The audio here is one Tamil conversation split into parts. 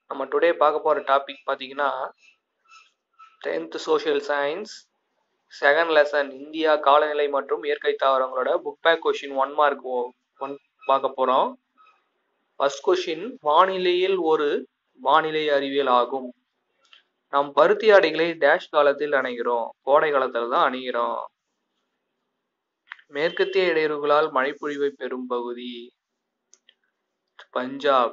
நம்ம டுடே பார்க்க போகிற டாபிக் பார்த்தீங்கன்னா tenth social science second lesson India காலநிலை மற்றும் இயற்கை தாவரங்களோட book back question one mark one பார்க்க போகிறோம் ஃபர்ஸ்ட் கொஷின் வானிலையில் ஒரு வானிலை அறிவியல் ஆகும் நாம் பருத்தி ஆடைகளை டேஷ் காலத்தில் அணைகிறோம் கோடை காலத்தில் தான் அணிகிறோம் மேற்கத்திய இடையூறுகளால் மழைப்பொழிவை பெறும் பகுதி பஞ்சாப்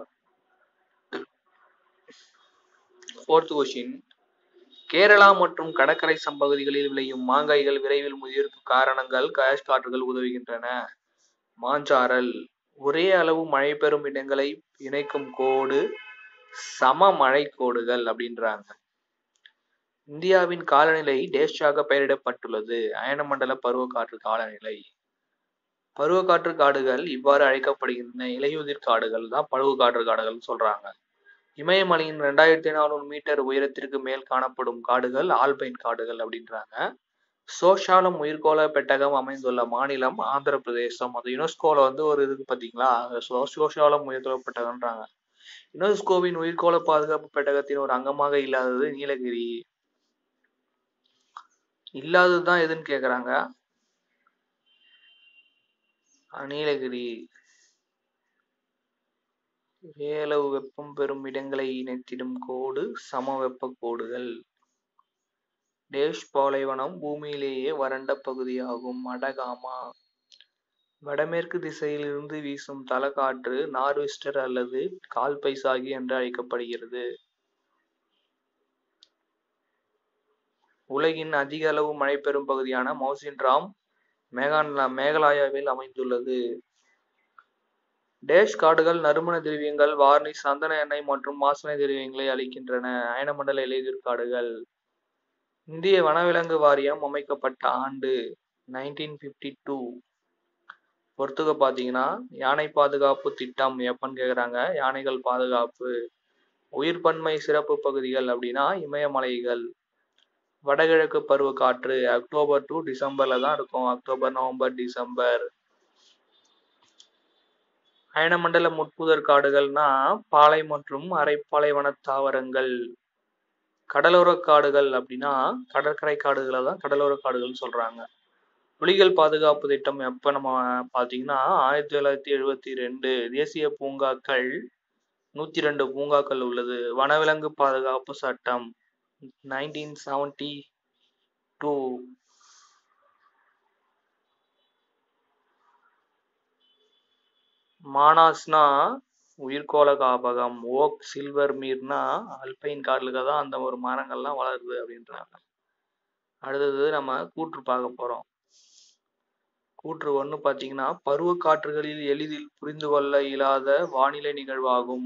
ஃபோர்த் கொஷின் கேரளா மற்றும் கடற்கரை சம்பகுதிகளில் விளையும் மாங்காய்கள் விரைவில் முதிர்க்கு காரணங்கள் கயஷ் காற்றுகள் உதவுகின்றன மாஞ்சாரல் ஒரே அளவு மழை பெறும் இடங்களை இணைக்கும் கோடு சம மழை கோடுகள் அப்படின்றாங்க இந்தியாவின் காலநிலை டேஷாக பெயரிடப்பட்டுள்ளது அயனமண்டல பருவக்காற்று காலநிலை பருவக்காற்று காடுகள் இவ்வாறு அழைக்கப்படுகின்றன இலையுதிர் காடுகள் தான் பருவக்காற்று காடுகள் சொல்றாங்க இமயமலையின் ரெண்டாயிரத்தி நானூறு மீட்டர் உயரத்திற்கு மேல் காணப்படும் காடுகள் ஆல்பைன் காடுகள் அப்படின்றாங்க சோஷாலம் உயிர்கோள பெட்டகம் அமைந்துள்ள மாநிலம் ஆந்திர பிரதேசம் அது யுனெஸ்கோல வந்து ஒரு இதுக்கு பார்த்தீங்களா சோஷாலம் உயிர்கோள பெட்டகம்ன்றாங்க யுனெஸ்கோவின் உயிர்கோள பாதுகாப்பு பெட்டகத்தின் ஒரு அங்கமாக இல்லாதது நீலகிரி இல்லாததுதான் எதுன்னு கேக்குறாங்க நீலகிரி ஏலவு வெப்பம் பெறும் இடங்களை இணைத்திடும் கோடு சம வெப்ப கோடுகள் டேஷ் பாலைவனம் பூமியிலேயே வறண்ட பகுதியாகும் அடகாமா வடமேற்கு திசையில் இருந்து வீசும் தலக்காற்று நார்வெஸ்டர் அல்லது கால் பைசாகி என்று அழைக்கப்படுகிறது உலகின் அதிக அளவு மழை பெறும் பகுதியான மௌசின்ராம் மேகாலா மேகாலயாவில் அமைந்துள்ளது டேஷ் காடுகள் நறுமண திரவியங்கள் வார்னிஷ் சந்தன எண்ணெய் மற்றும் வாசனை திரவியங்களை அளிக்கின்றன அயனமண்டல இலையுதிர் காடுகள் இந்திய வனவிலங்கு வாரியம் அமைக்கப்பட்ட ஆண்டு நைன்டீன் பிப்டி டூ பொறுத்துக்க பார்த்தீங்கன்னா யானை பாதுகாப்பு திட்டம் எப்பன்னு கேட்குறாங்க யானைகள் பாதுகாப்பு உயிர் பன்மை சிறப்பு பகுதிகள் அப்படின்னா இமயமலைகள் வடகிழக்கு பருவ காற்று அக்டோபர் டு டிசம்பர்ல தான் இருக்கும் அக்டோபர் நவம்பர் டிசம்பர் அயனமண்டல முட்புதர் காடுகள்னா பாலை மற்றும் அரைப்பாலைவன தாவரங்கள் கடலோர காடுகள் அப்படின்னா கடற்கரை காடுகளை தான் கடலோர காடுகள் சொல்றாங்க புலிகள் பாதுகாப்பு திட்டம் எப்ப நம்ம பாத்தீங்கன்னா ஆயிரத்தி தொள்ளாயிரத்தி எழுபத்தி ரெண்டு தேசிய பூங்காக்கள் நூத்தி ரெண்டு பூங்காக்கள் உள்ளது வனவிலங்கு பாதுகாப்பு சட்டம் நைன்டீன் செவன்டி டூ மானாஸ்னா உயிர்கோள காப்பகம் ஓக் சில்வர் மீர்னா அல்பைன் காடுல தான் அந்த ஒரு மரங்கள்லாம் வளருது அப்படின்றாங்க அடுத்தது நம்ம கூற்று பார்க்க போறோம் கூற்று ஒன்று பார்த்தீங்கன்னா பருவ காற்றுகளில் எளிதில் புரிந்து கொள்ள இயலாத வானிலை நிகழ்வாகும்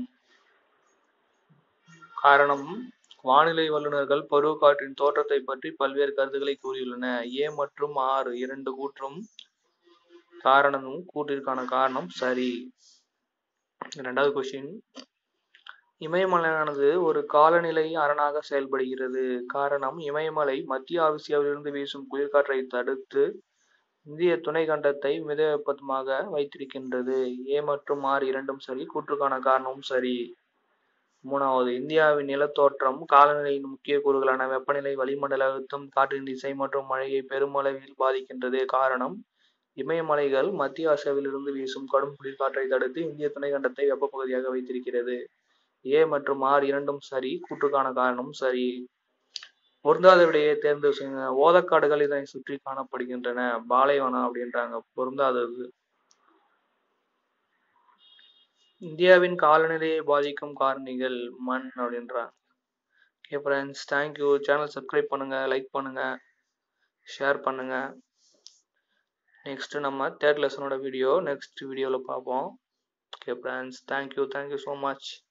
காரணம் வானிலை வல்லுநர்கள் பருவக்காற்றின் தோற்றத்தை பற்றி பல்வேறு கருத்துக்களை கூறியுள்ளன ஏ மற்றும் ஆர் இரண்டு கூற்றும் காரணமும் கூற்றிற்கான காரணம் சரி இரண்டாவது கொஸ்டின் இமயமலையானது ஒரு காலநிலை அரணாக செயல்படுகிறது காரணம் இமயமலை மத்திய ஆசியாவிலிருந்து வீசும் குளிர்காற்றை தடுத்து இந்திய துணை கண்டத்தை மித வெப்பமாக வைத்திருக்கின்றது ஏ மற்றும் ஆர் இரண்டும் சரி கூற்றுக்கான காரணமும் சரி மூணாவது இந்தியாவின் நிலத்தோற்றம் காலநிலையின் முக்கிய கூறுகளான வெப்பநிலை வளிமண்டல அழுத்தம் காற்றின் திசை மற்றும் மழையை பெருமளவில் பாதிக்கின்றது காரணம் இமயமலைகள் மத்திய ஆசியாவிலிருந்து வீசும் கடும் குளிர்காற்றை தடுத்து இந்திய துணைக்கண்டத்தை வெப்ப பகுதியாக வைத்திருக்கிறது ஏ மற்றும் ஆர் இரண்டும் சரி கூற்றுக்கான காரணம் சரி பொருந்தாத விடையை தேர்ந்து செய்யுங்க ஓதக்காடுகள் இதனை சுற்றி காணப்படுகின்றன பாலைவனம் அப்படின்றாங்க பொருந்தாதது இந்தியாவின் காலநிலையை பாதிக்கும் காரணிகள் மண் அப்படின்றாங்க okay friends thank you channel subscribe பண்ணுங்க லைக் பண்ணுங்க ஷேர் பண்ணுங்க நெக்ஸ்ட் நம்ம தேர்ட் லெசனோட வீடியோ நெக்ஸ்ட் வீடியோவில் பார்ப்போம் okay friends thank you thank you so much